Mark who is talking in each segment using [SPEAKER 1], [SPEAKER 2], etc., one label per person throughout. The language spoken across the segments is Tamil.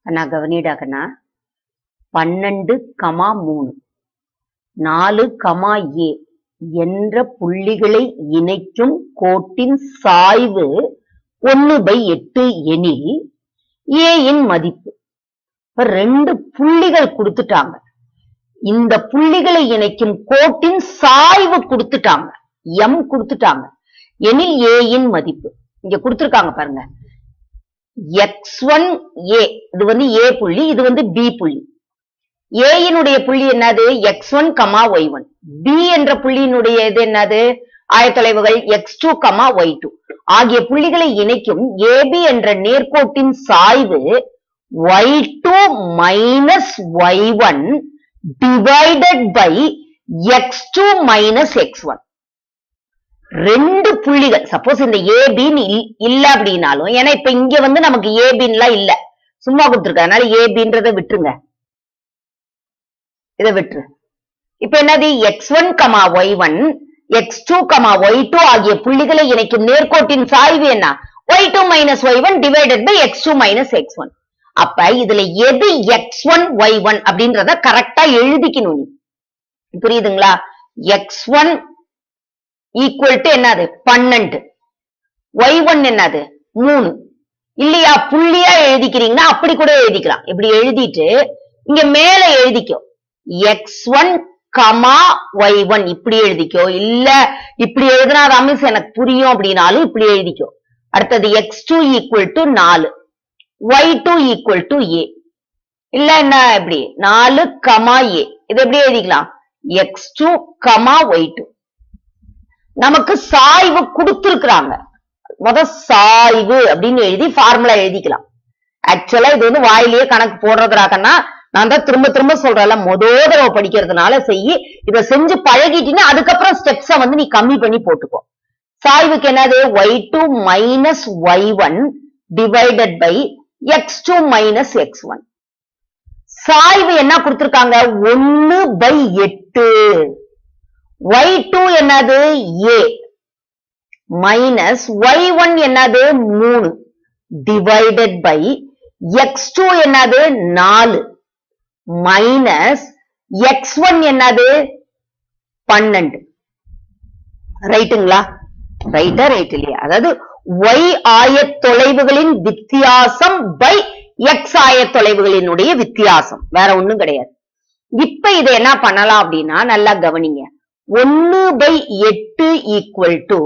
[SPEAKER 1] கண்ணா கவனிடா கண்ணா பன்னெண்டு கமா மூணு நாலு கமா ஏ என்ற புள்ளிகளை இணைக்கும் கோட்டின் சாய்வு ஒன்னு பை எட்டு எனில் ஏ இன் மதிப்பு இப்ப ரெண்டு புள்ளிகள் கொடுத்துட்டாங்க இந்த புள்ளிகளை இணைக்கும் கோட்டின் சாய்வு கொடுத்துட்டாங்க எம் கொடுத்துட்டாங்க எனில் ஏ இன் மதிப்பு இங்க கொடுத்திருக்காங்க பாருங்க எக்ஸ் ஒன் ஏ இது வந்து ஏ புள்ளி இது வந்து பி புள்ளி ஏயினுடைய புள்ளி என்னது X one comma Y one B என்ற புள்ளியினுடைய இது என்னது ஆயத்தொலைவுகள் X two comma Y two ஆகிய புள்ளிகளை இணைக்கும் ஏபி என்ற நேர்கோட்டின் சாய்வு Y two minus Y one divided by X two minus X one ரெண்டு புள்ளிகள் சப்போஸ் இந்த ஏபின்னு இல்ல அப்படின்னாலும் ஏன்னா இப்ப இங்க வந்து நமக்கு ஏபின்லாம் இல்ல சும்மா கொடுத்துருக்க அதனால ஏபின்றத விட்டுருங்க இதை விட்டுரு இப்ப என்னது X one comma Y one X two comma Y two ஆகிய புள்ளிகளை இணைக்கும் நேர்கோட்டின் சாய்வு என்ன Y two minus Y one divided by X two minus X one அப்ப இதுல எது எக்ஸ் ஒன் ஒய் ஒன் அப்படின்றத கரெக்டா எழுதிக்கணும் நீ புரியுதுங்களா எக்ஸ் ஒன் ஈக்குவல் டு என்னது பன்னெண்டு ஒய் ஒன் என்னது மூணு இல்லையா புள்ளியா எழுதிக்கிறீங்கன்னா அப்படி கூட எழுதிக்கலாம் இப்படி எழுதிட்டு இங்க மேல எழுதிக்கோ X one comma Y one இப்படி எழுதிக்கோ இல்ல இப்படி எழுதினா மிஸ் எனக்கு புரியும் அப்படின்னாலும் இப்படி எழுதிக்கோ அடுத்தது எக்ஸ் டூ ஈக்குவல் டு நாலு Y two equal to A இல்ல என்ன எப்படி நாலு கமா ஏ இது எப்படி எழுதிக்கலாம் X two comma Y two நமக்கு சாய்வு கொடுத்திருக்கிறாங்க முத சாய்வு அப்படின்னு எழுதி ஃபார்முலா எழுதிக்கலாம் ஆக்சுவலா இது வந்து வாயிலேயே கணக்கு போடுறதுனாக்கன்னா நான் தான் திரும்ப திரும்ப சொல்றேன்ல மொத தடவை படிக்கிறதுனால செய்யி இத செஞ்சு பழகிட்டீங்கன்னா அதுக்கப்புறம் ஸ்டெப்ஸ வந்து நீ கம்மி பண்ணி போட்டுக்கோ சாய்வுக்கு என்னது Y two minus Y one divided by X two minus X one சாய்வு என்ன கொடுத்திருக்காங்க ஒன்னு பை எட்டு ஒய் டூ என்னது ஏ மைனஸ் ஒய் ஒன் என்னது மூணு டிவைடட் பை எக்ஸ் டூ என்னது நாலு மைனஸ் எக்ஸ் ஒன் என்னது பன்னெண்டு ரைட்டுங்களா ரைட்டா ரைட் இல்லையா அதாவது ஒய் ஆயத்தொலைவுகளின் வித்தியாசம் பை எக்ஸ் ஆயத்தொலைவுகளினுடைய வித்தியாசம் வேற ஒண்ணும் கிடையாது இப்ப இதை என்ன பண்ணலாம் அப்படின்னா நல்லா கவனிங்க ஒன்னு பை எட்டு ஈக்குவல் டு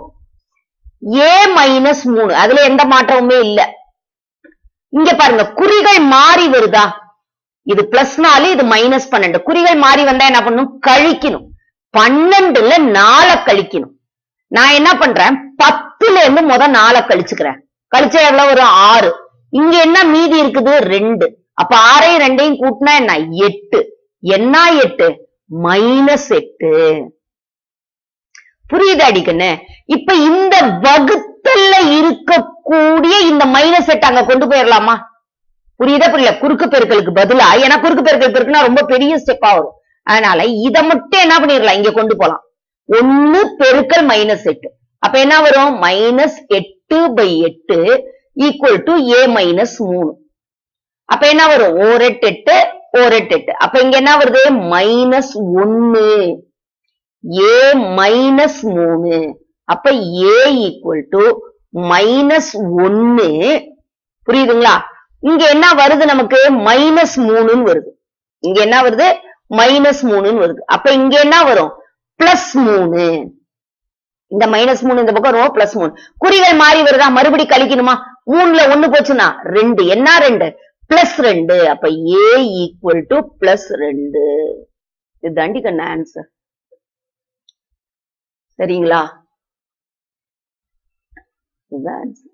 [SPEAKER 1] ஏ மைனஸ் மூணு அதுல எந்த மாற்றமுமே இல்ல இங்க பாருங்க குறிகள் மாறி வருதா இது பிளஸ் நாலு இது மைனஸ் பன்னெண்டு குறிகள் மாறி வந்தா என்ன பண்ணும் கழிக்கணும் பன்னெண்டுல நாலை கழிக்கணும் நான் என்ன பண்றேன் பத்துல இருந்து முத நாலை கழிச்சுக்கிறேன் கழிச்சா எவ்வளவு ஒரு ஆறு இங்க என்ன மீதி இருக்குது ரெண்டு அப்ப ஆறையும் ரெண்டையும் கூட்டினா என்ன எட்டு என்ன எட்டு மைனஸ் எட்டு புரியுது அடிக்கண்ணு இப்ப இந்த வகுத்தல்ல இருக்கக்கூடிய இந்த மைனஸ் எட்டு அங்க கொண்டு போயிடலாமா புரியுதா புரியல குறுக்கு பெருக்கலுக்கு பதிலா ஏன்னா குறுக்கு பெருக்கல் பெருக்குனா ரொம்ப பெரிய ஸ்டெப்பா வரும் அதனால இத மட்டும் என்ன பண்ணிடலாம் இங்க கொண்டு போலாம் ஒன்னு பெருக்கல் மைனஸ் எட்டு அப்ப என்ன வரும் மைனஸ் எட்டு பை எட்டு ஈக்குவல் டு ஏ மைனஸ் மூணு அப்ப என்ன வரும் ஓரெட்டு எட்டு ஓரெட்டு எட்டு அப்ப இங்க என்ன வருது மைனஸ் ஒன்னு ஏ மைனஸ் மூணு அப்ப ஏ ஈக்குவல் டு மைனஸ் ஒன்னு புரியுதுங்களா இங்க என்ன வருது நமக்கு மைனஸ் மூணுன்னு வருது இங்க என்ன வருது மைனஸ் மூணுன்னு வருது அப்ப இங்க என்ன வரும் பிளஸ் மூணு இந்த மைனஸ் மூணு இந்த பக்கம் வரும் பிளஸ் மூணு குறிகள் மாறி வருதா மறுபடி கழிக்கணுமா மூணுல ஒண்ணு போச்சுன்னா ரெண்டு என்ன ரெண்டு பிளஸ் ரெண்டு அப்ப ஏ ஈக்குவல் டு பிளஸ் ரெண்டு இது தாண்டி கண்ண ஆன்சர் சரிங்களா இதுதான் ஆன்சர்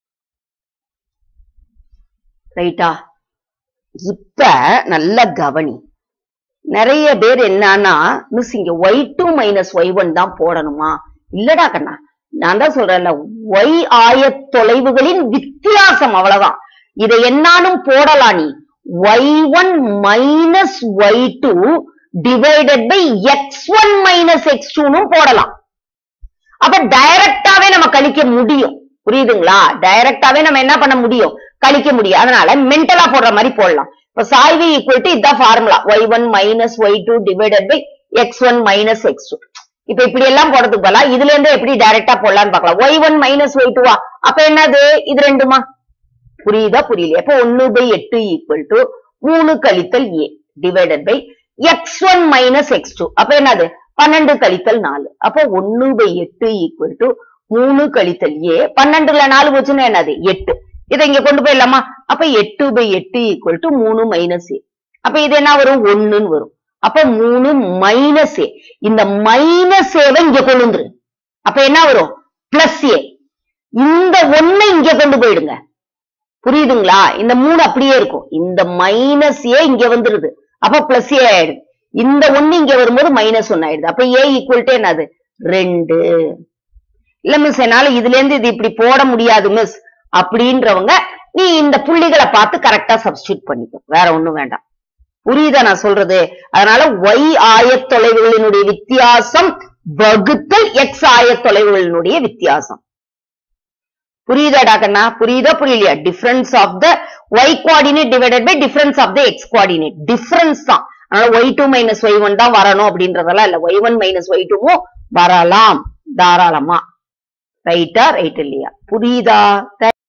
[SPEAKER 1] ரைட்டா இப்ப நல்ல கவனி நிறைய பேர் என்னன்னா மிஸ் இங்க Y two minus Y one தான் போடணுமா இல்லடா கண்ணா நான் தான் சொல்றேன்ல ஒய் ஆயத்தொலைவுகளின் வித்தியாசம் அவ்வளவுதான் இதை என்னாலும் போடலாம் நீ Y one minus Y two divided by X one minus X டூனும் போடலாம் அப்ப டைரக்டாவே நம்ம கழிக்க முடியும் புரியுதுங்களா டைரக்டாவே நம்ம என்ன பண்ண முடியும் கழிக்க முடியும் அதனால மென்டலா போடுற மாதிரி போடலாம் இப்ப சாய்வு ஈக்குவல் டு இதான் formula Y one minus Y two divided by X one minus X two இப்ப இப்படி எல்லாம் போடுறதுக்கு பதிலா இதுல இருந்து எப்படி டைரக்டா போடலாம்னு பார்க்கலாம் ஒய் ஒன் மைனஸ் ஒய் டூவா அப்ப என்னது இது ரெண்டுமா புரியுதா புரியலையா அப்ப ஒன்னு பை எட்டு ஈக்குவல் டு மூணு கழித்தல் A divided by X one minus X two அப்ப என்னது பன்னெண்டு கழித்தல் நாலு அப்போ ஒன்னு பை எட்டு ஈக்குவல் டு மூணு கழித்தல் ஏ பன்னெண்டுல நாலு போச்சுன்னா என்னது எட்டு இதை இங்க கொண்டு போயிடலாமா அப்ப எட்டு பை எட்டு ஈக்குவல் டு மூணு மைனஸ் ஏ அப்ப இது என்ன வரும் ஒண்ணுன்னு வரும் அப்ப மூணு மைனஸ் ஏ இந்த மைனஸ் ஏவை இங்க கொண்டு வந்துரு அப்ப என்ன வரும் பிளஸ் ஏ இந்த ஒண்ணு இங்க கொண்டு போயிடுங்க புரியுதுங்களா இந்த மூணு அப்படியே இருக்கும் இந்த மைனஸ் ஏ இங்க வந்துருது அப்ப பிளஸ் ஏ ஆயிடுது இந்த ஒண்ணு இங்க வரும்போது மைனஸ் ஒன்னு ஆயிடுது அப்ப ஏ ஈக்குவல் டு என்னது ரெண்டு இல்ல மிஸ் என்னால இதுல இருந்து இது இப்படி போட முடியாது மிஸ் அப்படின்றவங்க நீ இந்த புள்ளிகளை பார்த்து கரெக்டா சப்ஸ்டியூட் பண்ணிக்கோ வேற ஒண்ணும் வேண்டாம் புரியுதா நான் சொல்றது அதனால ஒய் ஆயத்தொலைவுகளினுடைய வித்தியாசம் வகுத்தல் எக்ஸ் ஆயத்தொலைவுகளினுடைய வித்தியாசம் புரியுதாடா கண்ணா புரியுதா புரியலையா difference of the Y coordinate divided by difference of the X coordinate difference தான் அதனால Y two minus Y one தான் வரணும் அப்படின்றதெல்லாம் இல்ல ஒய் ஒன் மைனஸ் ஒய் டூவும் வரலாம் தாராளமா ரைட்டா ரைட் இல்லையா புரியுதா